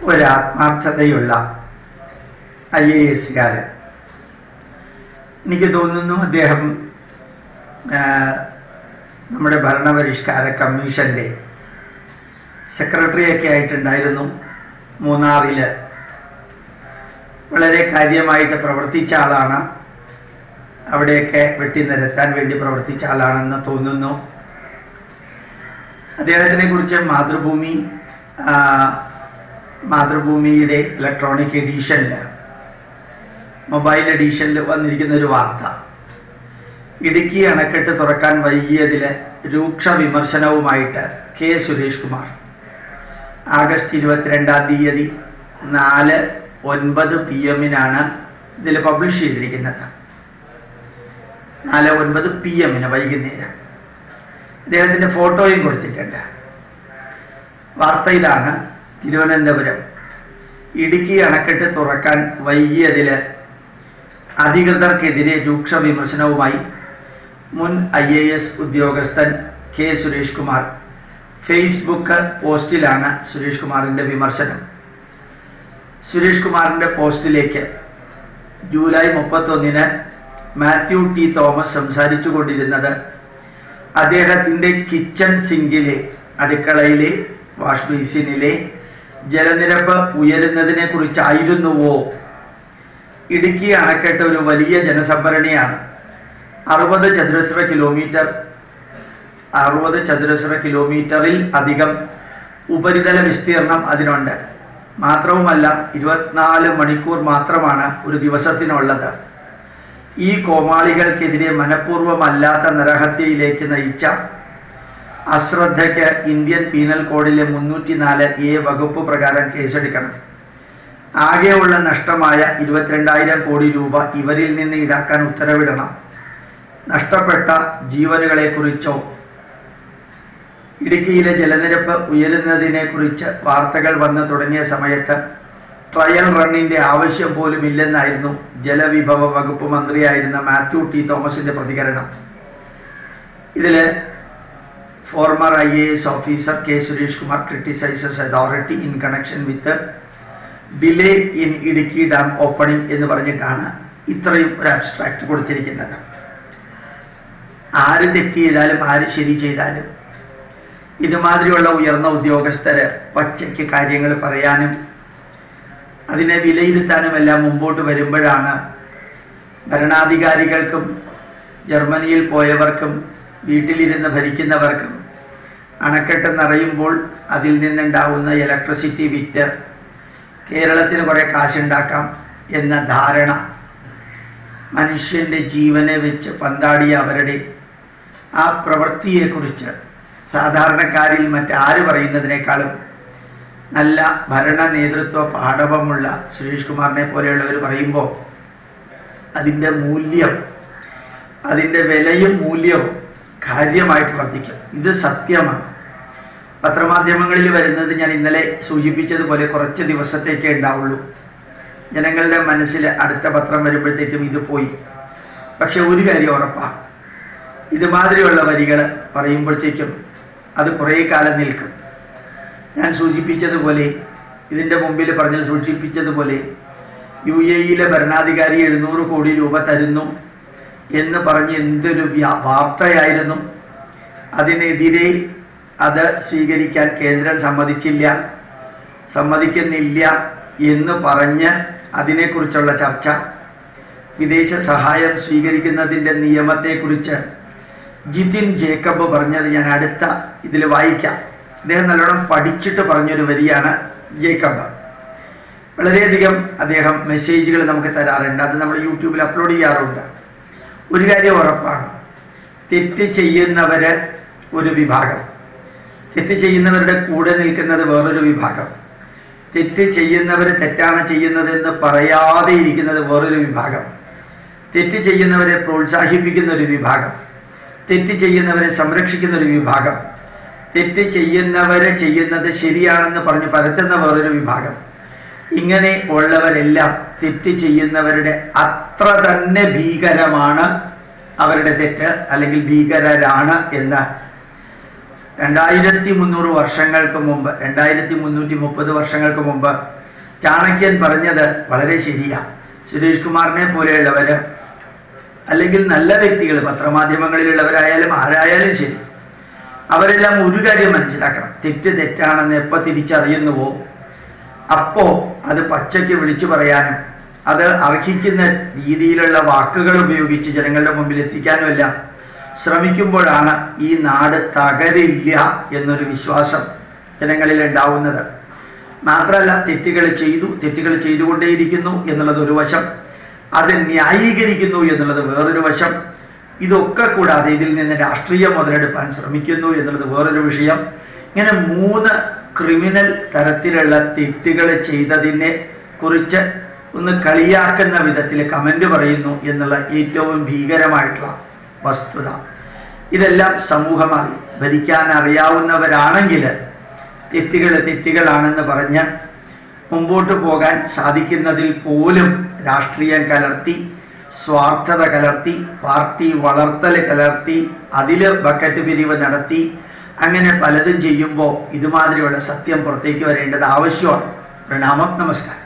ഒരാത്മാർത്ഥതയുള്ള I A എസുകാരൻ എനിക്ക് തോന്നുന്നു അദ്ദേഹം ആ, നമ്മുടെ ഭരണപരിഷ്കാര കമ്മീഷൻ്റെ സെക്രട്ടറിയൊക്കെ ആയിട്ടുണ്ടായിരുന്നു മൂന്നാറിൽ വളരെ കാര്യമായിട്ട് പ്രവർത്തിച്ച ആളാണ് അവിടെയൊക്കെ വെട്ടിനിരത്താൻ വേണ്ടി പ്രവർത്തിച്ച ആളാണെന്ന് തോന്നുന്നു അദ്ദേഹത്തിനെ കുറിച്ച് മാതൃഭൂമി ആ, മാതൃഭൂമിയുടെ ഇലക്ട്രോണിക് എഡീഷനിൽ മൊബൈൽ എഡീഷനിൽ വന്നിരിക്കുന്ന ഒരു വാർത്ത ഇടുക്കി അണക്കെട്ട് തുറക്കാൻ വൈകിയതിൽ രൂക്ഷ വിമർശനവുമായിട്ട് കെ സുരേഷ് കുമാർ ആഗസ്റ്റ് ഇരുപത്തിരണ്ടാം തീയതി നാല് ഒൻപത് പി എമ്മിനാണ് ഇതിൽ പബ്ലിഷ് ചെയ്തിരിക്കുന്നത് നാല് ഒൻപത് പി എമ്മിന് വൈകുന്നേരം അദ്ദേഹത്തിൻ്റെ ഫോട്ടോയും കൊടുത്തിട്ടുണ്ട് വാർത്ത ഇതാണ് തിരുവനന്തപുരം ഇടുക്കി അണക്കെട്ട് തുറക്കാൻ വൈകിയതിൽ അധികൃതർക്കെതിരെ രൂക്ഷ വിമർശനവുമായി മുൻ ഐ എ എസ് ഉദ്യോഗസ്ഥൻ കെ സുരേഷ് കുമാർ ഫേസ്ബുക്ക് പോസ്റ്റിലാണ് സുരേഷ് കുമാറിൻ്റെ വിമർശനം സുരേഷ് കുമാറിൻ്റെ പോസ്റ്റിലേക്ക് ജൂലൈ മുപ്പത്തൊന്നിന് മാത്യു ടി തോമസ് സംസാരിച്ചു കൊണ്ടിരുന്നത് അദ്ദേഹത്തിൻ്റെ കിച്ചൺ സിങ്കിലെ അടുക്കളയിലെ വാഷ് ബേസിനിലെ ജലനിരപ്പ് ഉയരുന്നതിനെ കുറിച്ചായിരുന്നുവോ ഇടുക്കി അണക്കെട്ട് ഒരു വലിയ ജനസംഭരണിയാണ് അറുപത് ചതുരശ്ര കിലോമീറ്റർ അറുപത് ചതുരശ്ര കിലോമീറ്ററിൽ അധികം ഉപരിതല വിസ്തീർണം അതിനുണ്ട് മാത്രവുമല്ല ഇരുപത്തിനാല് മണിക്കൂർ മാത്രമാണ് ഒരു ദിവസത്തിനുള്ളത് ഈ കോമാളികൾക്കെതിരെ മനഃപൂർവ്വമല്ലാത്ത നരഹത്യയിലേക്ക് നയിച്ച അശ്രദ്ധയ്ക്ക് ഇന്ത്യൻ പീനൽ കോഡിലെ മുന്നൂറ്റി നാല് എ വകുപ്പ് പ്രകാരം കേസെടുക്കണം ആകെയുള്ള നഷ്ടമായ ഇരുപത്തിരണ്ടായിരം കോടി രൂപ ഇവരിൽ നിന്ന് ഈടാക്കാൻ ഉത്തരവിടണം നഷ്ടപ്പെട്ട ജീവനുകളെക്കുറിച്ചോ ഇടുക്കിയിലെ ജലനിരപ്പ് ഉയരുന്നതിനെക്കുറിച്ച് വാർത്തകൾ വന്നു തുടങ്ങിയ സമയത്ത് ട്രയൽ റണ്ണിൻ്റെ ആവശ്യം പോലും ഇല്ലെന്നായിരുന്നു ജലവിഭവ വകുപ്പ് മന്ത്രിയായിരുന്ന മാത്യു ടി തോമസിൻ്റെ പ്രതികരണം ഇതിൽ former I A S officer K Suresh Kumar criticises authority in connection with delay in Idukki dam opening എന്ന് പറഞ്ഞിട്ടാണ് ഇത്രയും ഒരു അബ്സ്ട്രാക്റ്റ് കൊടുത്തിരിക്കുന്നത് ആര് തെറ്റ് ചെയ്താലും ആര് ശരി ചെയ്താലും ഇതുമാതിരിയുള്ള ഉയർന്ന ഉദ്യോഗസ്ഥര് പച്ചയ്ക്ക് കാര്യങ്ങൾ പറയാനും അതിനെ വിലയിരുത്താനും എല്ലാം മുമ്പോട്ട് വരുമ്പോഴാണ് ഭരണാധികാരികൾക്കും ജർമ്മനിയിൽ പോയവർക്കും വീട്ടിലിരുന്ന് ഭരിക്കുന്നവർക്കും അണക്കെട്ട് നിറയുമ്പോൾ അതിൽ നിന്നുണ്ടാവുന്ന ഇലക്ട്രിസിറ്റി വിറ്റ് കേരളത്തിന് കുറേ കാശുണ്ടാക്കാം എന്ന ധാരണ മനുഷ്യൻ്റെ ജീവനെ വെച്ച് പന്താടിയ അവരുടെ ആ പ്രവൃത്തിയെക്കുറിച്ച് സാധാരണക്കാരിൽ മറ്റാര് പറയുന്നതിനേക്കാളും നല്ല ഭരണ നേതൃത്വ പാഠവമുള്ള സുരേഷ് കുമാറിനെ പോലെയുള്ളവർ പറയുമ്പോൾ അതിൻ്റെ മൂല്യം അതിൻ്റെ വിലയും മൂല്യവും കാര്യമായിട്ട് വർദ്ധിക്കും ഇത് സത്യമാണ് പത്രമാധ്യമങ്ങളിൽ വരുന്നത് ഞാൻ ഇന്നലെ സൂചിപ്പിച്ചതുപോലെ കുറച്ച് ദിവസത്തേക്കേ ഉണ്ടാവുള്ളൂ ജനങ്ങളുടെ മനസ്സിൽ അടുത്ത പത്രം വരുമ്പോഴത്തേക്കും ഇത് പോയി പക്ഷെ ഒരു കാര്യം ഉറപ്പാണ് ഇതുമാതിരിയുള്ള വരികൾ പറയുമ്പോഴത്തേക്കും അത് കുറേ കാലം നിൽക്കും ഞാൻ സൂചിപ്പിച്ചതുപോലെ ഇതിൻ്റെ മുമ്പിൽ പറഞ്ഞ് സൂചിപ്പിച്ചതുപോലെ യു എ ഇയിലെ ഭരണാധികാരി എഴുന്നൂറ് കോടി രൂപ തരുന്നു എന്ന് പറഞ്ഞ് എന്തൊരു വ്യാ- വാർത്തയായിരുന്നു അതിനെതിരെ അത് സ്വീകരിക്കാൻ കേന്ദ്രം സമ്മതിച്ചില്ല സമ്മതിക്കുന്നില്ല എന്ന് പറഞ്ഞ് അതിനെക്കുറിച്ചുള്ള ചർച്ച വിദേശ സഹായം സ്വീകരിക്കുന്നതിൻ്റെ നിയമത്തെക്കുറിച്ച് ജിതിൻ ജേക്കബ് പറഞ്ഞത് ഞാൻ അടുത്ത ഇതിൽ വായിക്കാം അദ്ദേഹം നല്ലോണം പഠിച്ചിട്ട് പറഞ്ഞൊരു വരിയാണ് ജേക്കബ് വളരെയധികം അദ്ദേഹം മെസ്സേജുകൾ നമുക്ക് തരാറുണ്ട് അത് നമ്മൾ യൂട്യൂബിൽ അപ്ലോഡ് ചെയ്യാറുണ്ട് ഒരു കാര്യം ഉറപ്പാണ് തെറ്റ് ചെയ്യുന്നവര് ഒരു വിഭാഗം തെറ്റ് ചെയ്യുന്നവരുടെ കൂടെ നിൽക്കുന്നത് വേറൊരു വിഭാഗം തെറ്റ് ചെയ്യുന്നവർ തെറ്റാണ് ചെയ്യുന്നതെന്ന് പറയാതെ ഇരിക്കുന്നത് വേറൊരു വിഭാഗം തെറ്റ് ചെയ്യുന്നവരെ പ്രോത്സാഹിപ്പിക്കുന്ന ഒരു വിഭാഗം തെറ്റ് ചെയ്യുന്നവരെ സംരക്ഷിക്കുന്ന ഒരു വിഭാഗം തെറ്റ് ചെയ്യുന്നവരെ ചെയ്യുന്നത് ശരിയാണെന്ന് പറഞ്ഞ് പരത്തുന്ന വേറൊരു വിഭാഗം ഇങ്ങനെ ഉള്ളവരെല്ലാം തെറ്റ് ചെയ്യുന്നവരുടെ അത്ര തന്നെ ഭീകരമാണ് അവരുടെ തെറ്റ് അല്ലെങ്കിൽ ഭീകരരാണ് എന്ന് രണ്ടായിരത്തി മുന്നൂറ് വർഷങ്ങൾക്ക് മുമ്പ് രണ്ടായിരത്തി മുന്നൂറ്റി മുപ്പത് വർഷങ്ങൾക്ക് മുമ്പ് ചാണക്യൻ പറഞ്ഞത് വളരെ ശരിയാണ് സുരേഷ് കുമാറിനെ പോലെയുള്ളവർ അല്ലെങ്കിൽ നല്ല വ്യക്തികൾ പത്രമാധ്യമങ്ങളിലുള്ളവരായാലും ആരായാലും ശരി അവരെല്ലാം ഒരു കാര്യം മനസ്സിലാക്കണം തെറ്റ് തെറ്റാണെന്ന് എപ്പോൾ തിരിച്ചറിയുന്നുവോ അപ്പോൾ അത് പച്ചയ്ക്ക് വിളിച്ചു പറയാനും അത് അർഹിക്കുന്ന രീതിയിലുള്ള വാക്കുകൾ ഉപയോഗിച്ച് ജനങ്ങളുടെ മുമ്പിൽ എത്തിക്കാനും എല്ലാം ശ്രമിക്കുമ്പോഴാണ് ഈ നാട് തകരില്ല എന്നൊരു വിശ്വാസം ജനങ്ങളിൽ ഉണ്ടാവുന്നത് മാത്രമല്ല തെറ്റുകൾ ചെയ്തു തെറ്റുകൾ ചെയ്തുകൊണ്ടേയിരിക്കുന്നു എന്നുള്ളത് ഒരു വശം അത് ന്യായീകരിക്കുന്നു എന്നുള്ളത് വേറൊരു വശം ഇതൊക്കെ കൂടാതെ ഇതിൽ നിന്ന് രാഷ്ട്രീയം മുതലെടുപ്പാൻ ശ്രമിക്കുന്നു എന്നുള്ളത് വേറൊരു വിഷയം ഇങ്ങനെ മൂന്ന് ക്രിമിനൽ തരത്തിലുള്ള തെറ്റുകൾ ചെയ്തതിനെ കുറിച്ച് ഒന്ന് കളിയാക്കുന്ന വിധത്തിൽ കമൻ്റ് പറയുന്നു എന്നുള്ള ഏറ്റവും ഭീകരമായിട്ടുള്ള വസ്തുത ഇതെല്ലാം സമൂഹം അറിയും ഭരിക്കാൻ അറിയാവുന്നവരാണെങ്കിൽ തെറ്റുകൾ തെറ്റുകളാണെന്ന് പറഞ്ഞ് മുമ്പോട്ട് പോകാൻ സാധിക്കുന്നതിൽ പോലും രാഷ്ട്രീയം കലർത്തി സ്വാർത്ഥത കലർത്തി പാർട്ടി വളർത്തൽ കലർത്തി അതിൽ ബക്കറ്റ് പിരിവ് നടത്തി അങ്ങനെ പലതും ചെയ്യുമ്പോൾ ഇതുമാതിരിയുള്ള സത്യം പുറത്തേക്ക് വരേണ്ടത് ആവശ്യമാണ് പ്രണാമം നമസ്കാരം